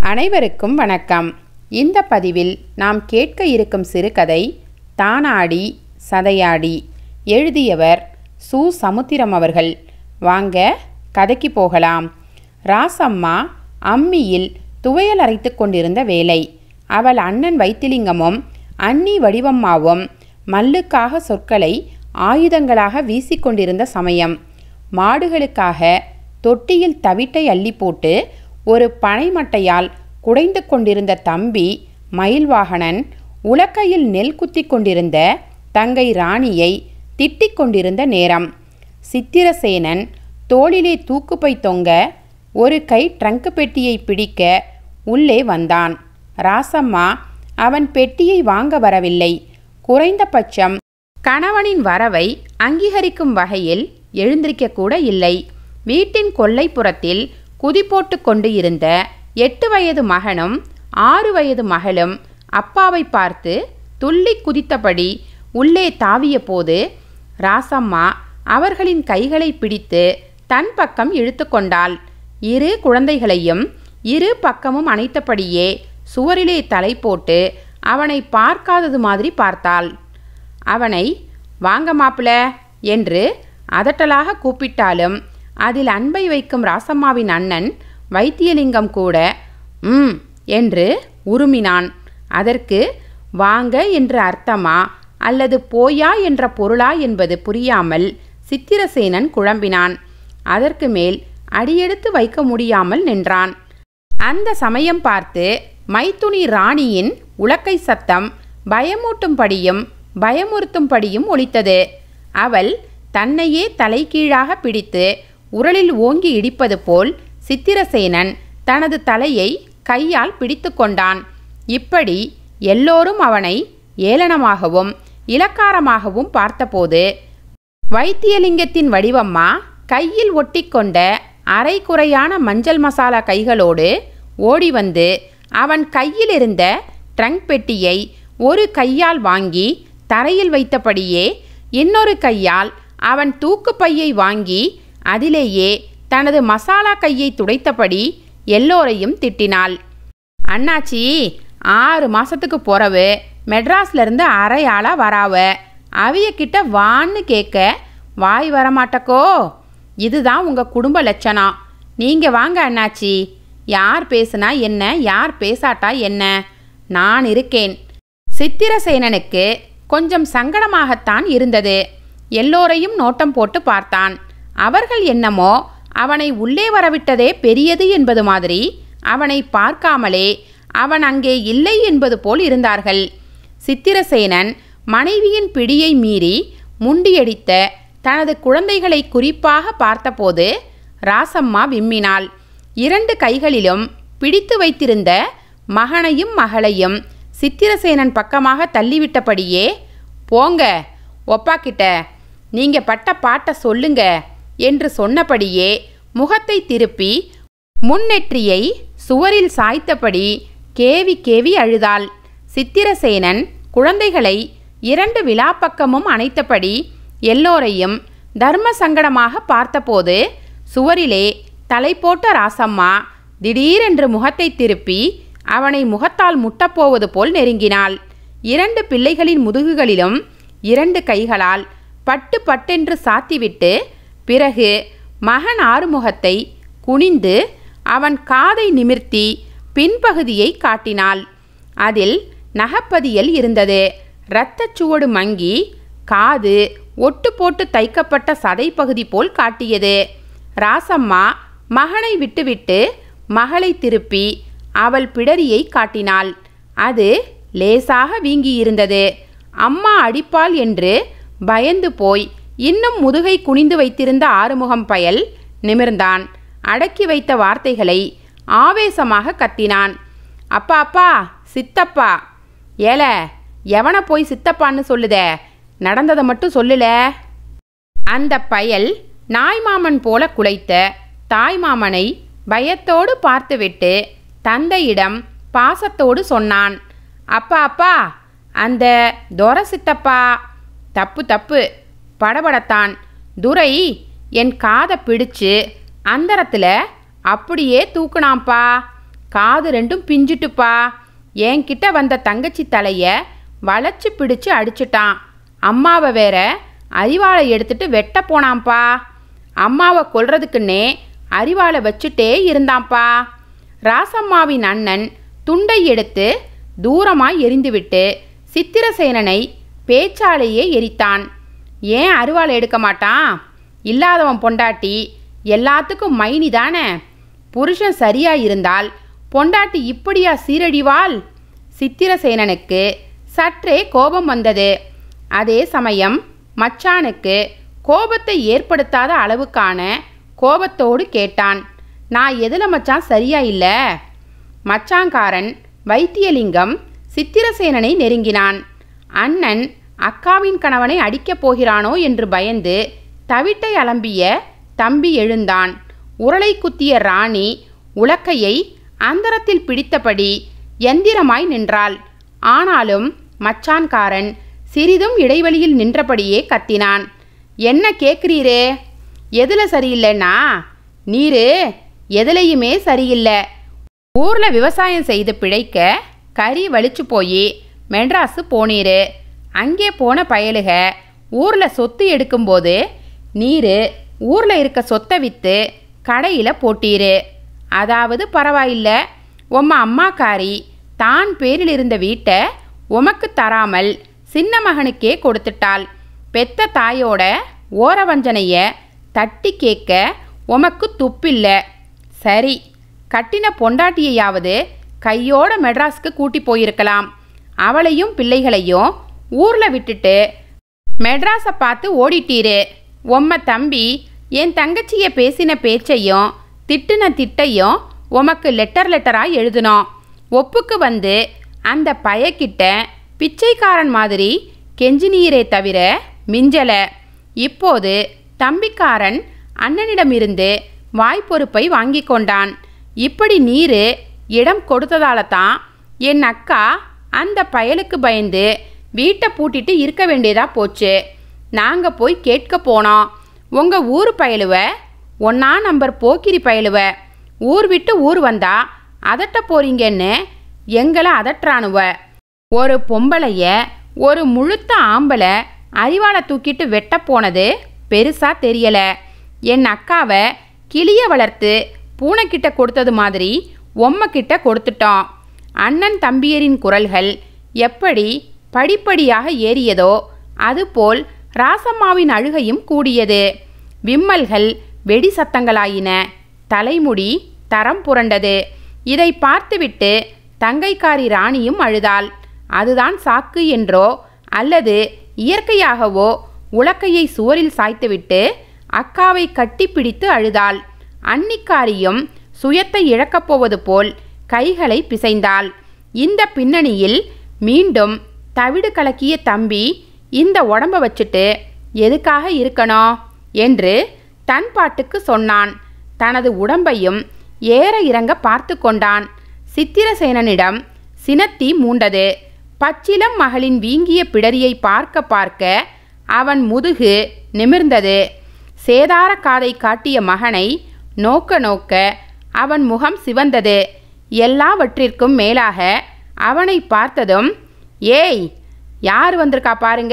அனைவருக்கும் வணக்கம் இந்த பதிவில் நாம் கேட்க இருக்கும் சிறுகதை தானாடி சதையாடி எழுதியவர் சு சமுத்திரம் அவர்கள் வாங்க கதைக்கு போகலாம் ராசம்மா அம்மியில் துவையல் அரைத்து கொண்டிருந்த வேலை அவள் அண்ணன் வைத்திலிங்கமும் அண்ணி வடிவம்மாவும் மல்லுக்காக சொற்களை ஆயுதங்களாக வீசிக்கொண்டிருந்த சமயம் மாடுகளுக்காக தொட்டியில் தவிட்டை அள்ளி போட்டு ஒரு பனைமட்டையால் குடைந்து கொண்டிருந்த தம்பி மயில்வாகனன் உலக்கையில் நெல் குத்தி கொண்டிருந்த தங்கை ராணியை திட்டிக் கொண்டிருந்த நேரம் சித்திரசேனன் தோளிலே தூக்குப்பை தொங்க ஒரு கை ட்ரங்க் பெட்டியை பிடிக்க உள்ளே வந்தான் ராசம்மா அவன் பெட்டியை வாங்க வரவில்லை குறைந்தபட்சம் கணவனின் வரவை அங்கீகரிக்கும் வகையில் எழுந்திருக்க கூட இல்லை வீட்டின் கொல்லைப்புறத்தில் குதி போட்டு கொண்டு இருந்த எட்டு வயது மகனும் ஆறு வயது மகளும் அப்பாவை பார்த்து துள்ளி குதித்தபடி உள்ளே தாவிய போது ராசம்மா அவர்களின் கைகளை பிடித்து தன் பக்கம் இழுத்து கொண்டாள் இரு குழந்தைகளையும் இரு பக்கமும் அணைத்தபடியே சுவரிலே தலை போட்டு அவனை பார்க்காதது மாதிரி பார்த்தாள் அவனை வாங்க மாப்பிள என்று அதட்டலாக கூப்பிட்டாலும் அதில் அன்பை வைக்கும் ராசம்மாவின் அண்ணன் வைத்தியலிங்கம் கூட ம் என்று உருமினான் அதற்கு வாங்க என்று அர்த்தமா அல்லது போயா என்ற பொருளா என்பது புரியாமல் சித்திரசேனன் குழம்பினான் அதற்கு மேல் அடியெடுத்து வைக்க முடியாமல் நின்றான் அந்த சமயம் பார்த்து மைத்துனி ராணியின் உலக்கை சத்தம் பயமூட்டும்படியும் பயமுறுத்தும்படியும் ஒலித்தது அவள் தன்னையே தலைகீழாக பிடித்து உரலில் ஓங்கி இடிப்பது போல் சித்திரசேனன் தனது தலையை கையால் பிடித்து கொண்டான் இப்படி எல்லோரும் அவனை ஏளனமாகவும் இலக்காரமாகவும் பார்த்தபோது வைத்தியலிங்கத்தின் வடிவம்மா கையில் ஒட்டிக்கொண்ட அரைக்குறையான மஞ்சள் மசாலா கைகளோடு ஓடி வந்து அவன் கையில் இருந்த ட்ரங்க் பெட்டியை ஒரு கையால் வாங்கி தரையில் வைத்தபடியே இன்னொரு கையால் அவன் தூக்குப்பையை வாங்கி அதிலேயே தனது மசாலா கையை துடைத்தபடி எல்லோரையும் திட்டினாள் அண்ணாச்சி ஆறு மாசத்துக்கு போறவு மெட்ராஸ்ல இருந்து அரை ஆளா வராவ அவிய கிட்ட வான்னு கேட்க வாய் வரமாட்டக்கோ இதுதான் உங்க குடும்ப லட்சணம் நீங்க வாங்க அண்ணாச்சி யார் பேசுனா என்ன யார் பேசாட்டா என்ன நான் இருக்கேன் சித்திரசேனனுக்கு கொஞ்சம் சங்கடமாகத்தான் இருந்தது எல்லோரையும் நோட்டம் போட்டு பார்த்தான் அவர்கள் என்னமோ அவனை உள்ளே வரவிட்டதே பெரியது என்பது மாதிரி அவனை பார்க்காமலே அவன் அங்கே இல்லை என்பது போல் இருந்தார்கள் சித்திரசேனன் மனைவியின் பிடியை மீறி முண்டியடித்த தனது குழந்தைகளை குறிப்பாக பார்த்தபோது ராசம்மா விம்மினாள் இரண்டு கைகளிலும் பிடித்து வைத்திருந்த மகனையும் மகளையும் சித்திரசேனன் பக்கமாக தள்ளிவிட்டபடியே போங்க ஒப்பா கிட்ட நீங்க பட்ட பாட்டை சொல்லுங்க என்று சொன்னபடியே முகத்தை திருப்பி முன்னெற்றியை சுவரில் சாய்த்தபடி கேவி கேவி அழுதாள் சித்திரசேனன் குழந்தைகளை இரண்டு விழாப்பக்கமும் அணைத்தபடி எல்லோரையும் தர்ம சங்கடமாக பார்த்தபோது சுவரிலே தலை போட்ட ராசம்மா திடீரென்று முகத்தை திருப்பி அவனை முகத்தால் முட்டப்போவது போல் நெருங்கினாள் இரண்டு பிள்ளைகளின் முதுகுகளிலும் இரண்டு கைகளால் பட்டு பட்டென்று சாத்திவிட்டு பிறகு மகன் ஆறுமுகத்தை குனிந்து அவன் காதை நிமிர்த்தி பின்பகுதியை காட்டினாள் அதில் நகப்பதியல் இருந்தது இரத்தச் சுவடு மங்கி காது ஒட்டு போட்டு தைக்கப்பட்ட சதைப்பகுதி போல் காட்டியது ராசம்மா மகனை விட்டுவிட்டு மகளை திருப்பி அவள் பிடரியை காட்டினாள் அது லேசாக வீங்கியிருந்தது அம்மா அடிப்பாள் என்று பயந்து போய் இன்னும் முதுகை குனிந்து வைத்திருந்த ஆறுமுகம் பயல் நிமிர்ந்தான் அடக்கி வைத்த வார்த்தைகளை ஆவேசமாக கத்தினான் அப்பா அப்பா சித்தப்பா ஏல எவனை போய் சித்தப்பான்னு சொல்லுதே நடந்ததை மட்டும் சொல்லுல அந்த பயல் நாய்மாமன் போல குலைத்த தாய்மாமனை பயத்தோடு பார்த்துவிட்டு தந்தையிடம் பாசத்தோடு சொன்னான் அப்பா அப்பா அந்த தொர சித்தப்பா தப்பு தப்பு படபடத்தான் துரை என் காதை பிடிச்சு அந்தரத்தில் அப்படியே தூக்குனாம்பா காது ரெண்டும் பிஞ்சிட்டுப்பா என்கிட்ட வந்த தங்கச்சி தலைய வளைச்சு பிடிச்சு அடிச்சிட்டான் அம்மாவை வேற அரிவாளை எடுத்துட்டு வெட்ட போனான்ப்பா அம்மாவை கொல்றதுக்குன்னே அரிவாளை வச்சுட்டே இருந்தான்ப்பா ராசம்மாவின் அண்ணன் துண்டை எடுத்து தூரமாய் எரிந்துவிட்டு சித்திரசேனனை பேச்சாலேயே எரித்தான் ஏன் அருவாள் எடுக்க மாட்டான் இல்லாதவன் பொண்டாட்டி எல்லாத்துக்கும் மைனி தானே புருஷன் சரியா இருந்தால் பொண்டாட்டி இப்படியா சீரழிவாள் சித்திரசேனனுக்கு சற்றே கோபம் வந்தது அதே சமயம் மச்சானுக்கு கோபத்தை ஏற்படுத்தாத அளவுக்கான கோபத்தோடு கேட்டான் நான் எதில் மச்சான் சரியா இல்லை மச்சாங்காரன் வைத்தியலிங்கம் சித்திரசேனனை நெருங்கினான் அண்ணன் அக்காவின் கணவனை அடிக்கப் போகிறானோ என்று பயந்து தவிட்டை அலம்பிய தம்பி எழுந்தான் உரலை குத்திய ராணி உலக்கையை அந்தரத்தில் பிடித்தபடி எந்திரமாய் நின்றாள் ஆனாலும் மச்சான்காரன் சிறிதும் இடைவெளியில் நின்றபடியே கத்தினான் என்ன கேட்குறீரே எதில் சரியில்லைன்னா நீரு எதுலையுமே சரியில்லை ஊரில் விவசாயம் செய்து பிழைக்க கறி வலிச்சு போய் மெட்ராஸு போனீரு அங்கே போன பயலுக ஊரில் சொத்து எடுக்கும்போது நீர் ஊரில் இருக்க சொத்தை விற்று கடையில் போட்டீரு அதாவது பரவாயில்ல உம்ம அம்மாக்காரி தான் பேரில் இருந்த வீட்டை உமக்கு தராமல் சின்ன மகனுக்கே கொடுத்துட்டாள் பெத்த தாயோட ஓரவஞ்சனைய தட்டி கேட்க உமக்கு துப்பில்ல சரி கட்டின பொண்டாட்டியையாவது கையோட மெட்ராஸ்க்கு கூட்டி போயிருக்கலாம் அவளையும் பிள்ளைகளையும் ஊரில் விட்டுட்டு மெட்ராஸை பார்த்து ஓடிட்டீரு உம்ம தம்பி என் தங்கச்சிய பேசின பேச்சையும் திட்டுன திட்டையும் உமக்கு லெட்டர் லெட்டராக எழுதினோம் ஒப்புக்கு வந்து அந்த பயக்கிட்ட பிச்சைக்காரன் மாதிரி கெஞ்சினீரே தவிர மிஞ்சல இப்போது தம்பிக்காரன் அண்ணனிடமிருந்து வாய்ப்பொறுப்பை வாங்கி கொண்டான் இப்படி நீரு இடம் கொடுத்ததால தான் என் அக்கா அந்த பயலுக்கு பயந்து வீட்டை பூட்டிட்டு இருக்க வேண்டியதா போச்சு நாங்கள் போய் கேட்க போனோம் உங்கள் ஊர் பயலுவ ஒன்றா நம்பர் போக்கிரி பயலுவ ஊர் விட்டு ஊர் வந்தா அதட்ட போறீங்கன்னு எங்களை அதட்டுறானுவ ஒரு பொம்பளைய ஒரு முழுத்த ஆம்பளை அறிவாளை தூக்கிட்டு வெட்ட போனது பெருசா தெரியல என் அக்காவை கிளிய வளர்த்து பூனைக்கிட்ட கொடுத்தது மாதிரி கிட்ட கொடுத்துட்டோம் அண்ணன் தம்பியரின் குரல்கள் எப்படி படிப்படியாக ஏறியதோ அதுபோல் ராசம்மாவின் அழுகையும் கூடியது விம்மல்கள் வெடி சத்தங்களாயின தலைமுடி தரம் புரண்டது இதை பார்த்துவிட்டு தங்கைக்காரி ராணியும் அழுதாள் அதுதான் சாக்கு என்றோ அல்லது இயற்கையாகவோ உலக்கையை சுவரில் சாய்த்துவிட்டு அக்காவை கட்டிப்பிடித்து அழுதாள் அன்னிக்காரியும் சுயத்தை இழக்கப் போவது போல் கைகளை பிசைந்தாள் இந்த பின்னணியில் மீண்டும் தவிடு கலக்கிய தம்பி இந்த உடம்ப வச்சுட்டு எதுக்காக இருக்கணும் என்று தன் பாட்டுக்கு சொன்னான் தனது உடம்பையும் ஏற இறங்க பார்த்து கொண்டான் சித்திரசேனனிடம் சினத்தி மூண்டது பச்சிலம் மகளின் வீங்கிய பிடரியை பார்க்க பார்க்க அவன் முதுகு நிமிர்ந்தது சேதார காதை காட்டிய மகனை நோக்க நோக்க அவன் முகம் சிவந்தது எல்லாவற்றிற்கும் மேலாக அவனை பார்த்ததும் ஏய் யார் வந்திருக்கா பாருங்க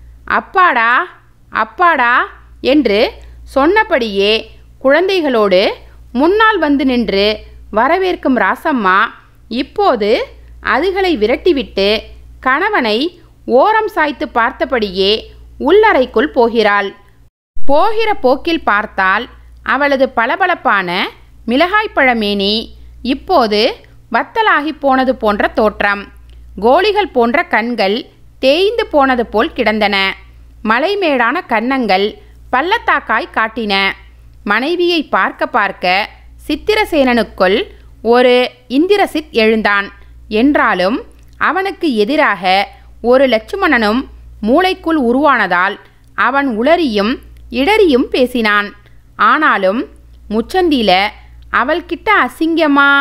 அப்பாடா அப்பாடா என்று சொன்னபடியே குழந்தைகளோடு முன்னால் வந்து நின்று வரவேற்கும் ராசம்மா இப்போது அதுகளை விரட்டிவிட்டு கணவனை ஓரம் சாய்த்து பார்த்தபடியே உள்ளறைக்குள் போகிறாள் போகிற போக்கில் பார்த்தால் அவளது பளபளப்பான மிளகாய்ப்பழமேனி இப்போது வத்தலாகி போனது போன்ற தோற்றம் கோழிகள் போன்ற கண்கள் தேய்ந்து போனது போல் கிடந்தன மலைமேடான கன்னங்கள் பள்ளத்தாக்காய் காட்டின மனைவியை பார்க்க பார்க்க சித்திரசேனனுக்குள் ஒரு இந்திரசித் எழுந்தான் என்றாலும் அவனுக்கு எதிராக ஒரு லட்சுமணனும் மூளைக்குள் உருவானதால் அவன் உளறியும் இடறியும் பேசினான் ஆனாலும் முச்சந்தியில அவள்கிட்ட அசிங்கமா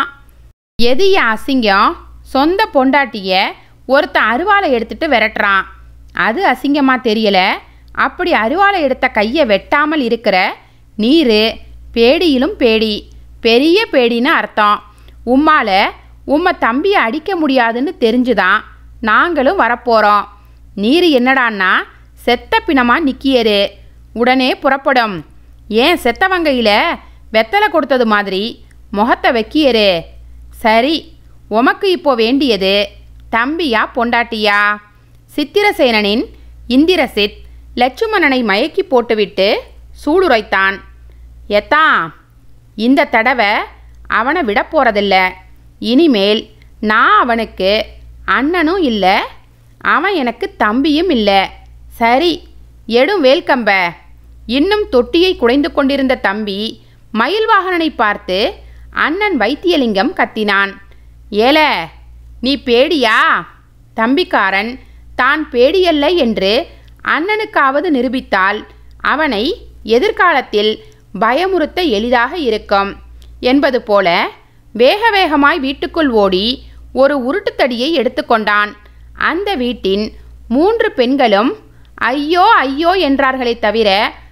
எது என் அசிங்கம் சொந்த பொண்டாட்டிய ஒருத்த அருவாளை எடுத்துட்டு விரட்டுறான் அது அசிங்கமா தெரியல அப்படி அருவாளை எடுத்த கையை வெட்டாமல் இருக்கிற நீரு பேடியிலும் பேடி பெரிய பேடின்னு அர்த்தம் உம்மால உம்மை தம்பியை அடிக்க முடியாதுன்னு தெரிஞ்சுதான் நாங்களும் வரப்போகிறோம் நீர் என்னடான்னா செத்த பிணமா நிக்கியரு உடனே புறப்படும் ஏன் செத்தவங்கையில் வெத்தலை கொடுத்தது மாதிரி முகத்தை வைக்கியரு சரி உமக்கு இப்போ வேண்டியது தம்பியா பொண்டாட்டியா சித்திரசேனனின் இந்திரசித் லட்சுமணனை மயக்கி போட்டுவிட்டு சூளுரைத்தான் எத்தான் இந்த தடவை அவனை விட போறதில்ல இனிமேல் நான் அவனுக்கு அண்ணனும் இல்லை அவன் எனக்கு தம்பியும் இல்லை சரி எடும் வேல்கம்ப இன்னும் தொட்டியை குடைந்து கொண்டிருந்த தம்பி மயில்வாகனனை பார்த்து அண்ணன் வைத்தியலிங்கம் கத்தினான் ஏல நீ பேடியா தம்பிக்காரன் தான் பேடியல்ல என்று அண்ணனுக்காவது நிரூபித்தால் அவனை எதிர்காலத்தில் பயமுறுத்த எளிதாக இருக்கும் என்பது போல வேக வேகமாய் வீட்டுக்குள் ஓடி ஒரு உருட்டுத்தடியை எடுத்துக்கொண்டான் அந்த வீட்டின் மூன்று பெண்களும் ஐயோ ஐயோ என்றார்களே தவிர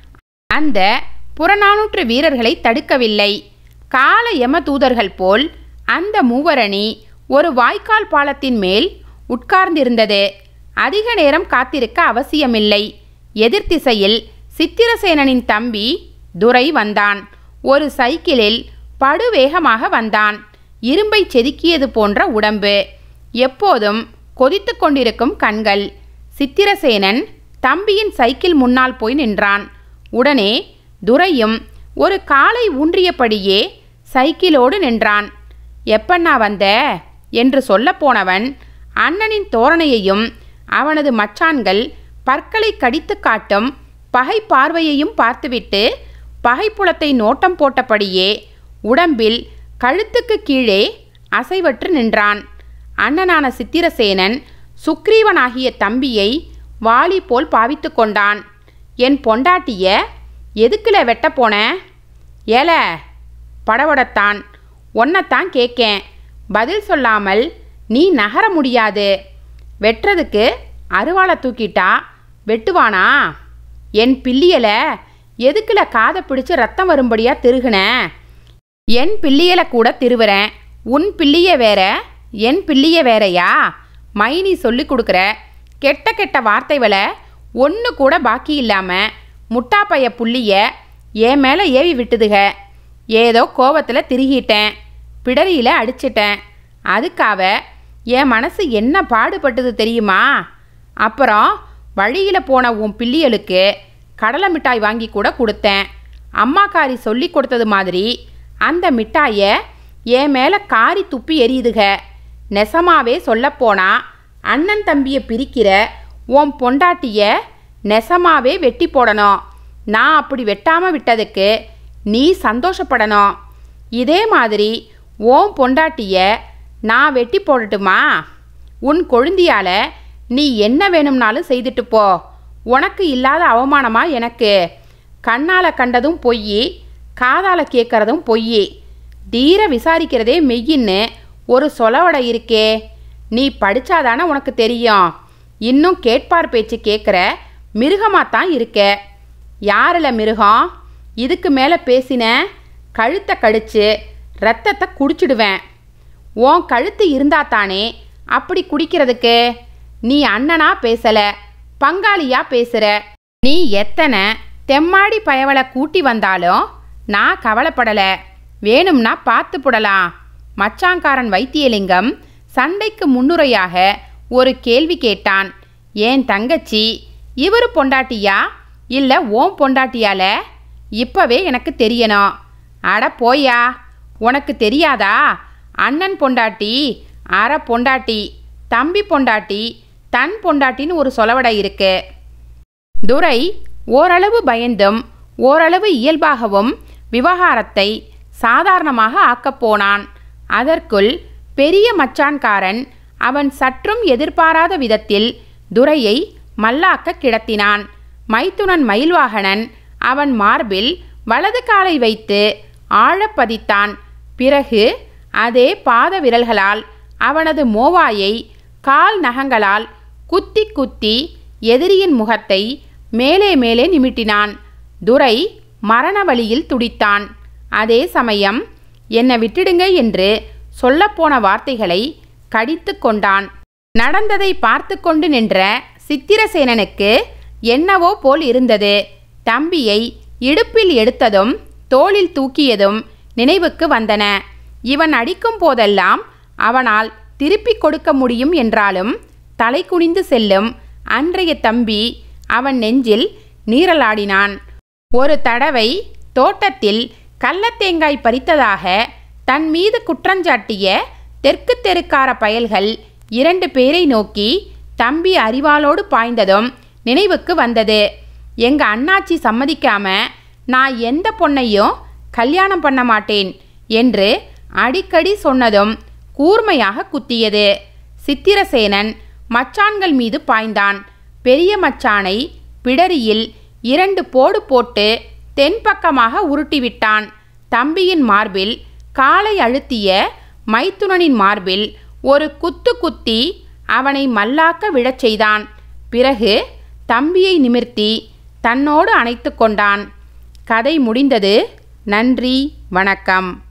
அந்த புறநானூற்று வீரர்களை தடுக்கவில்லை கால யம தூதர்கள் போல் அந்த மூவரணி ஒரு வாய்க்கால் பாலத்தின் மேல் உட்கார்ந்திருந்தது அதிக நேரம் காத்திருக்க அவசியமில்லை எதிர்த்திசையில் சித்திரசேனனின் தம்பி துரை வந்தான் ஒரு சைக்கிளில் படுவேகமாக வந்தான் இரும்பை செதுக்கியது போன்ற உடம்பு எப்போதும் கொதித்து கொண்டிருக்கும் கண்கள் சித்திரசேனன் தம்பியின் சைக்கிள் முன்னால் போய் நின்றான் உடனே துரையும் ஒரு காலை ஊன்றியபடியே சைக்கிளோடு நின்றான் எப்பண்ணா வந்த என்று சொல்லப் போனவன் அண்ணனின் தோரணையையும் அவனது மச்சான்கள் பற்களை கடித்து காட்டும் பகை பார்வையையும் பார்த்துவிட்டு பகைப்புலத்தை நோட்டம் போட்டபடியே உடம்பில் கழுத்துக்கு கீழே அசைவற்று நின்றான் அண்ணனான சித்திரசேனன் சுக்ரீவனாகிய தம்பியை வாளி போல் பாவித்து கொண்டான் என் பொண்டாட்டிய எதுக்குல வெட்ட போன ஏல படபடத்தான் ஒன்னத்தான் கேட்கேன் பதில் சொல்லாமல் நீ நகர முடியாது வெட்டுறதுக்கு அருவாளை தூக்கிட்டா வெட்டுவானா என் பிள்ளையல எதுக்குல காதை பிடிச்சு ரத்தம் வரும்படியா திருகுன என் பிள்ளையல கூட திருவுறேன் உன் பிள்ளைய வேற என் பிள்ளைய வேறயா மைனி சொல்லி கொடுக்குற கெட்ட கெட்ட வார்த்தைகளை ஒன்று கூட பாக்கி இல்லாமல் முட்டாப்பைய புள்ளிய என் மேலே ஏவி விட்டுதுக ஏதோ கோவத்தில் திருகிட்டேன் பிடரியில் அடிச்சிட்டேன் அதுக்காக என் மனசு என்ன பாடுபட்டது தெரியுமா அப்புறம் வழியில் போன உன் பிள்ளைகளுக்கு கடலை மிட்டாய் வாங்கி கூட கொடுத்தேன் அம்மாக்காரி சொல்லி கொடுத்தது மாதிரி அந்த மிட்டாயை என் மேலே காரி துப்பி எரியுதுக நெசமாவே சொல்லப்போனா அண்ணன் தம்பியை பிரிக்கிற உன் பொண்டாட்டிய நெசமாவே வெட்டி போடணும் நான் அப்படி வெட்டாமல் விட்டதுக்கு நீ சந்தோஷப்படணும் இதே மாதிரி ஓம் பொண்டாட்டிய நான் வெட்டி போடட்டுமா உன் கொழுந்தியால நீ என்ன வேணும்னாலும் செய்துட்டு போ உனக்கு இல்லாத அவமானமா எனக்கு கண்ணால் கண்டதும் பொய் காதால கேட்கறதும் பொய் தீர விசாரிக்கிறதே மெய்யின்னு ஒரு சொலவடை இருக்கே நீ படிச்சாதானே உனக்கு தெரியும் இன்னும் கேட்பார் பேச்சு கேட்குற மிருகமாக தான் இருக்க யாரில் மிருகம் இதுக்கு மேலே பேசின கழுத்தை கடிச்சு ரத்தத்தை குடிச்சிடுவேன் உன் கழுத்து இருந்தா தானே அப்படி குடிக்கிறதுக்கு நீ அண்ணனா பேசல பங்காளியா பேசுற நீ எத்தனை தெம்மாடி பயவளை கூட்டி வந்தாலும் நான் கவலைப்படல வேணும்னா பார்த்து புடலாம் மச்சாங்காரன் வைத்தியலிங்கம் சண்டைக்கு முன்னுரையாக ஒரு கேள்வி கேட்டான் ஏன் தங்கச்சி இவரு பொண்டாட்டியா இல்லை ஓம் பொண்டாட்டியால இப்பவே எனக்கு தெரியணும் அட போயா உனக்கு தெரியாதா அண்ணன் பொண்டாட்டி அற பொண்டாட்டி தம்பி பொண்டாட்டி தன் பொண்டாட்டின்னு ஒரு சொலவடை இருக்கு துரை ஓரளவு பயந்தும் ஓரளவு இயல்பாகவும் விவகாரத்தை சாதாரணமாக ஆக்கப் போனான் அதற்குள் பெரிய மச்சான்காரன் அவன் சற்றும் எதிர்பாராத விதத்தில் துரையை மல்லாக்க கிடத்தினான் மைத்துனன் மயில்வாகனன் அவன் மார்பில் வலது காலை வைத்து ஆழப் பதித்தான் பிறகு அதே பாத விரல்களால் அவனது மோவாயை கால் நகங்களால் குத்தி குத்தி எதிரியின் முகத்தை மேலே மேலே நிமிட்டினான் துரை மரண வழியில் துடித்தான் அதே சமயம் என்னை விட்டுடுங்க என்று சொல்லப்போன வார்த்தைகளை கடித்து கொண்டான் நடந்ததை பார்த்து கொண்டு நின்ற சித்திரசேனனுக்கு என்னவோ போல் இருந்தது தம்பியை இடுப்பில் எடுத்ததும் தோளில் தூக்கியதும் நினைவுக்கு வந்தன இவன் அடிக்கும் போதெல்லாம் அவனால் திருப்பிக் கொடுக்க முடியும் என்றாலும் தலை குனிந்து செல்லும் அன்றைய தம்பி அவன் நெஞ்சில் நீரலாடினான் ஒரு தடவை தோட்டத்தில் கள்ளத்தேங்காய் பறித்ததாக தன் மீது குற்றஞ்சாட்டிய தெற்கு தெருக்கார பயல்கள் இரண்டு பேரை நோக்கி தம்பி அறிவாளோடு பாய்ந்ததும் நினைவுக்கு வந்தது எங்க அண்ணாச்சி சம்மதிக்காம நான் எந்த பொண்ணையும் கல்யாணம் பண்ண மாட்டேன் என்று அடிக்கடி சொன்னதும் கூர்மையாக குத்தியது சித்திரசேனன் மச்சான்கள் மீது பாய்ந்தான் பெரிய மச்சானை பிடரியில் இரண்டு போடு போட்டு தென்பக்கமாக உருட்டிவிட்டான் தம்பியின் மார்பில் காலை அழுத்திய மைத்துனனின் மார்பில் ஒரு குத்து குத்தி அவனை மல்லாக்க விழச் செய்தான் பிறகு தம்பியை நிமிர்த்தி தன்னோடு அணைத்து கொண்டான் கதை முடிந்தது நன்றி வணக்கம்